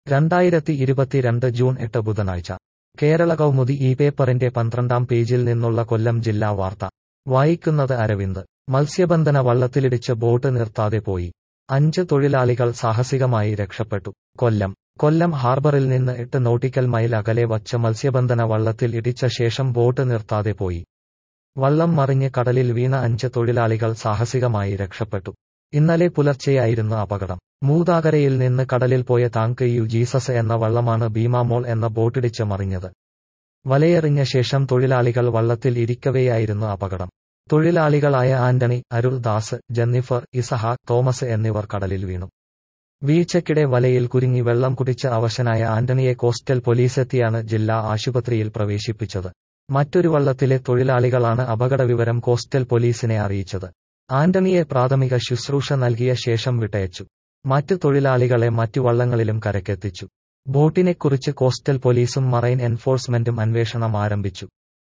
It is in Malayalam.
രണ്ടായിരത്തി ഇരുപത്തിരണ്ട് ജൂൺ എട്ട് ബുധനാഴ്ച കേരള കൗമുദി ഈ പേപ്പറിന്റെ പന്ത്രണ്ടാം പേജിൽ നിന്നുള്ള കൊല്ലം ജില്ലാ വാർത്ത വായിക്കുന്നത് അരവിന്ദ് മത്സ്യബന്ധന വള്ളത്തിലിടിച്ച് ബോട്ട് നിർത്താതെ പോയി അഞ്ച് തൊഴിലാളികൾ സാഹസികമായി രക്ഷപ്പെട്ടു കൊല്ലം കൊല്ലം ഹാർബറിൽ നിന്ന് എട്ട് നോട്ടിക്കൽ മൈൽ അകലെ വച്ച മത്സ്യബന്ധന വള്ളത്തിൽ ഇടിച്ച ശേഷം ബോട്ട് നിർത്താതെ പോയി വള്ളം മറിഞ്ഞ് കടലിൽ വീണ അഞ്ച് തൊഴിലാളികൾ സാഹസികമായി രക്ഷപ്പെട്ടു ഇന്നലെ പുലർച്ചെയായിരുന്നു അപകടം മൂതാകരയിൽ നിന്ന് കടലിൽ പോയ താങ്ക് യു ജീസസ് എന്ന വള്ളമാണ് ഭീമാമോൾ എന്ന ബോട്ടിടിച്ച് മറിഞ്ഞത് വലയെറിഞ്ഞ ശേഷം തൊഴിലാളികൾ വള്ളത്തിൽ ഇരിക്കവെയായിരുന്നു അപകടം തൊഴിലാളികളായ ആന്റണി അരുൾ ദാസ് ജെന്നിഫർ ഇസഹാക്ക് തോമസ് എന്നിവർ കടലിൽ വീണു വീഴ്ചയ്ക്കിടെ വലയിൽ കുരുങ്ങി വെള്ളം കുടിച്ച് അവശനായ ആന്റണിയെ കോസ്റ്റൽ പോലീസെത്തിയാണ് ജില്ലാ ആശുപത്രിയിൽ പ്രവേശിപ്പിച്ചത് മറ്റൊരു വള്ളത്തിലെ തൊഴിലാളികളാണ് അപകടവിവരം കോസ്റ്റൽ പോലീസിനെ അറിയിച്ചത് ആന്റണിയെ പ്രാഥമിക ശുശ്രൂഷ നൽകിയ ശേഷം വിട്ടയച്ചു മറ്റു തൊഴിലാളികളെ മറ്റു വള്ളങ്ങളിലും കരക്കെത്തിച്ചു ബോട്ടിനെക്കുറിച്ച് കോസ്റ്റൽ പോലീസും മറൈൻ എൻഫോഴ്സ്മെന്റും അന്വേഷണം ആരംഭിച്ചു